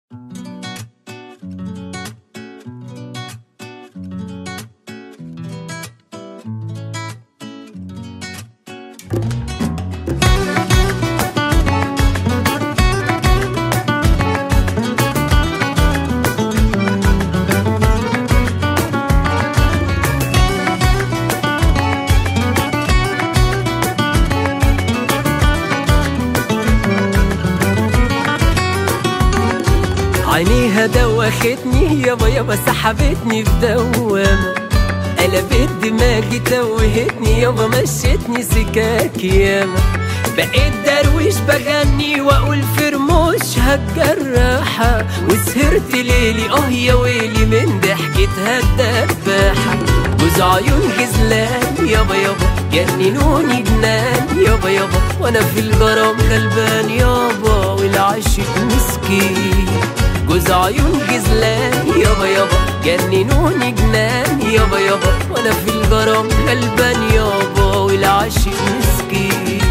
عينيها دوختني يابا يابا سحبتني في دوامة قلبت دماغي توهتني يابا مشيتني سكاك ياما بقيت درويش بغني واقول في رموش هتجرحها وسهرت ليلي اه يا ويلي من ضحكتها الدباحة جوز عيون جزلان يابا يابا جننوني جنان يابا يابا وانا في الغرام غلبان يابا والعاشق مسكين جوز عيون جزلان يابا يابا جننوني جنان يابا يابا وانا في الغرام غلبان يابا والعاشق مسكين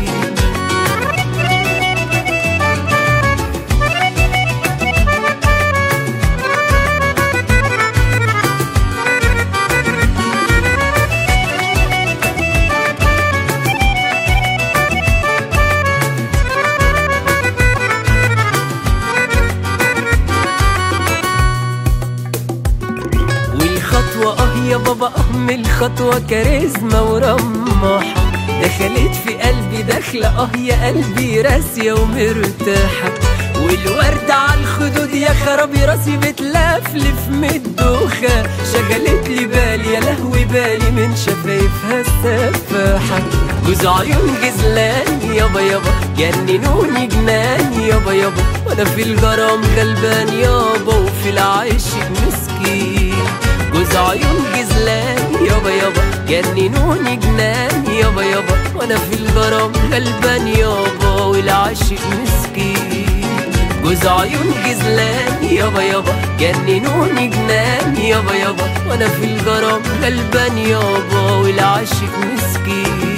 والخطوة اه يا بابا اه من الخطوة كاريزما ورماحة دخلت في قلبي داخلة اه يا قلبي راسية ومرتاحة والوردة على الخدود يا خرابي راسي بتلفلف من الدوخة شغلت لي بالي يا لهوي بالي من شفايفها السفاحة جوز عيون جزلان يابا يابا جننوني جنان يابا يابا وانا في الغرام غلبان يابا وفي العاشق مسكين جوز عيون جزلان يابا يابا جننوني جنان يابا يابا وانا في الغرام غلبان يابا والعاشق مسكين جوز عيون جزلان يابا يابا جننوني جنان يابا يابا وانا في الغرام غلبان يابا والعاشق مسكين